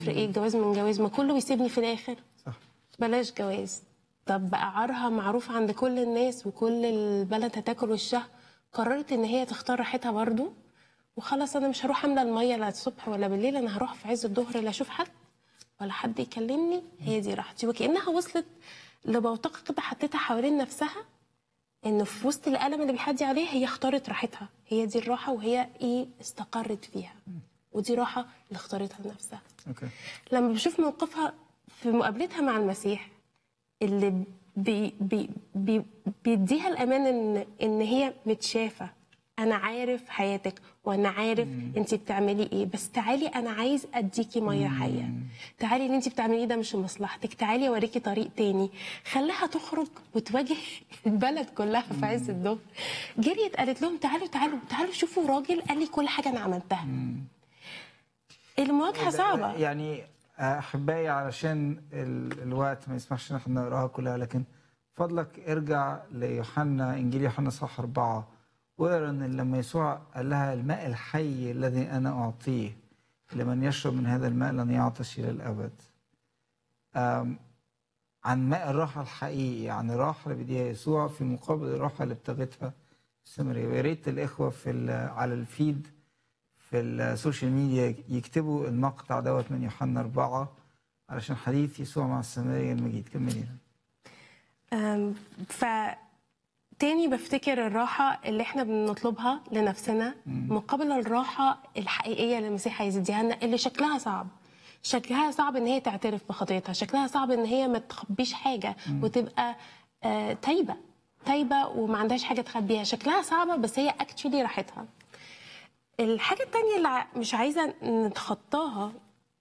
ايه الجواز من جواز ما كله بيسيبني في الاخر صح بلاش جواز طب بقى عارها معروف عند كل الناس وكل البلد هتاكل وشها قررت ان هي تختار راحتها برضو وخلاص انا مش هروح املى الميه لا الصبح ولا بالليل انا هروح في عز الظهر لا اشوف حد ولا حد يكلمني هي دي راحتي وكانها وصلت لبوتقه كده حطيتها حوالين نفسها انه في وسط الالم اللي بيحدي عليه هي اختارت راحتها هي دي الراحه وهي ايه استقرت فيها ودي راحه اللي اختارتها لنفسها اوكي لما بشوف موقفها في مقابلتها مع المسيح اللي بي بي بي بيديها الامان ان ان هي متشافه انا عارف حياتك وانا عارف انت بتعملي ايه بس تعالي انا عايز اديكي ميه حيه تعالي اللي انت بتعمليه ده مش لمصلحتك تعالي اوريكي طريق تاني خلاها تخرج وتواجه البلد كلها في عز الظهر جريت قالت لهم تعالوا تعالوا تعالوا شوفوا راجل قال لي كل حاجه انا عملتها المواجهه صعبه يعني احبائي علشان ال- الوقت ما يسمحش ان احنا نقراها كلها لكن فضلك ارجع ليوحنا انجيل يوحنا صح أربعة واقرا ان لما يسوع قال لها الماء الحي الذي انا اعطيه لمن يشرب من هذا الماء لن يعطش الى الابد. أم، عن ماء الراحه الحقيقي عن الراحه اللي بيديها يسوع في مقابل الراحه اللي ابتغتها السامريه ويا ريت الاخوه في ال- على الفيد في السوشيال ميديا يكتبوا المقطع دوت من يوحنا أربعة علشان حديث يسوع مع السامرية المجيد كملي أم، ف تاني بفتكر الراحة اللي احنا بنطلبها لنفسنا مقابل الراحة الحقيقية اللي المسيح عايز يديها لنا اللي شكلها صعب شكلها صعب ان هي تعترف بخطيتها شكلها صعب ان هي ما تخبيش حاجة وتبقى آه تايبة تايبة وما عندهاش حاجة تخبيها شكلها صعبة بس هي اكتشولي راحتها الحاجة التانية اللي ع- مش عايزة نتخطاها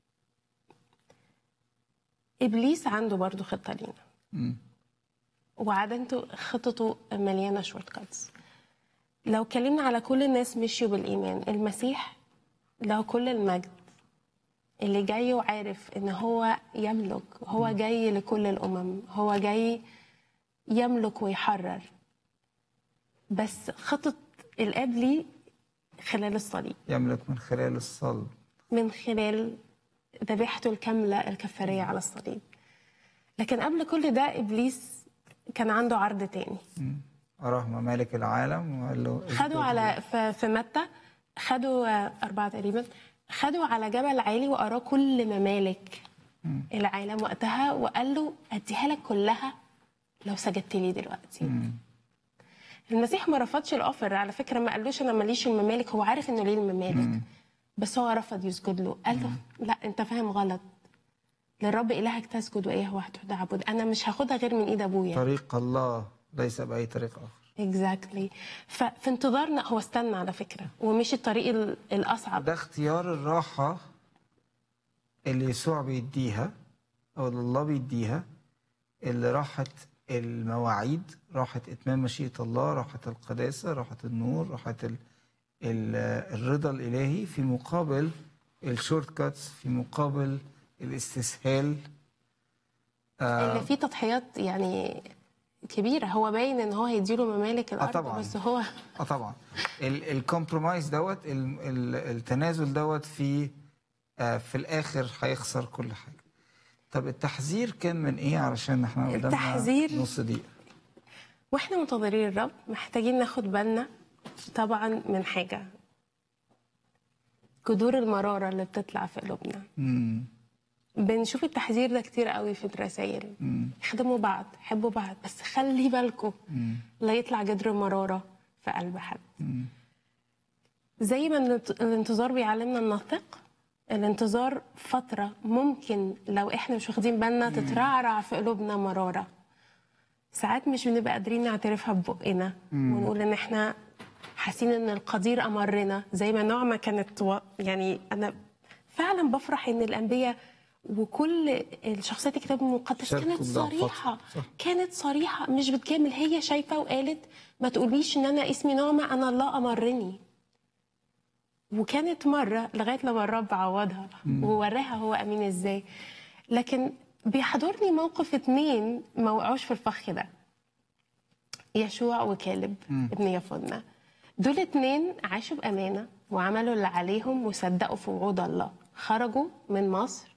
إبليس عنده برضو خطة لينا وعادته خططه مليانة شورت كاتس لو اتكلمنا على كل الناس مشيوا بالإيمان المسيح له كل المجد اللي جاي وعارف ان هو يملك هو جاي لكل الامم هو جاي يملك ويحرر بس خطة الاب ليه خلال الصليب يملك من خلال الصلب من خلال ذبيحته الكاملة الكفارية على الصليب لكن قبل كل ده إبليس كان عنده عرض تاني أراه ممالك العالم وقال له خدوا على في في متى خدوا آه، أربعة تقريبا خدوا على جبل عالي وأراه كل ممالك العالم وقتها وقال له أديها لك كلها لو سجدت لي دلوقتي المسيح ما رفضش الأوفر على فكرة ما قالوش أنا ماليش الممالك هو عارف إنه ليه الممالك بس هو رفض يسجد له قال له لا أنت فاهم غلط للرب إلهك تسجد وإياه وحده تعبد أنا مش هاخدها غير من إيد أبويا طريق الله ليس بأي طريق آخر اكزاكتلي ففي انتظارنا هو استنى على فكره ومشي الطريق ال- الاصعب ده اختيار الراحة اللي يسوع بيديها أو اللي الله بيديها اللي راحة المواعيد راحة إتمام مشيئة الله راحة القداسة راحة النور راحة ال... ال... الرضا الإلهي في مقابل الشورت كاتس في مقابل الاستسهال اللي فيه تضحيات يعني كبيره هو باين ان هو هيديله ممالك الارض طبعاً. بس هو اه طبعا الكومبرومايز دوت ال- ال- التنازل دوت في آه، في الاخر هيخسر كل حاجه طب التحذير كان من ايه علشان احنا قدامنا التحذير- نص دقيقه واحنا منتظرين الرب محتاجين ناخد بالنا طبعا من حاجه جذور المراره اللي بتطلع في قلوبنا مم. بنشوف التحذير ده كتير قوي في الرسائل اخدموا بعض حبوا بعض بس خلي بالكم لا يطلع جدر مرارة في قلب حد زي ما الانت- الانتظار بيعلمنا ننثق الانتظار فترة ممكن لو احنا مش واخدين بالنا تترعرع في قلوبنا مرارة ساعات مش بنبقى قادرين نعترفها ببقنا ونقول ان احنا حاسين ان القدير امرنا زي ما نعمه كانت و... يعني انا فعلا بفرح ان الانبياء وكل الشخصيات الكتاب المقدس شاركوا كانت بضعفاتهم. صريحه صح. كانت صريحه مش بتجامل هي شايفه وقالت ما تقوليش ان انا اسمي نعمه انا الله امرني وكانت مرة لغاية لما الرب عوضها ووراها هو أمين إزاي لكن بيحضرني موقف اتنين ما وقعوش في الفخ ده يشوع وكالب ابن يفنة دول اتنين عاشوا بأمانة وعملوا اللي عليهم وصدقوا في وعود الله خرجوا من مصر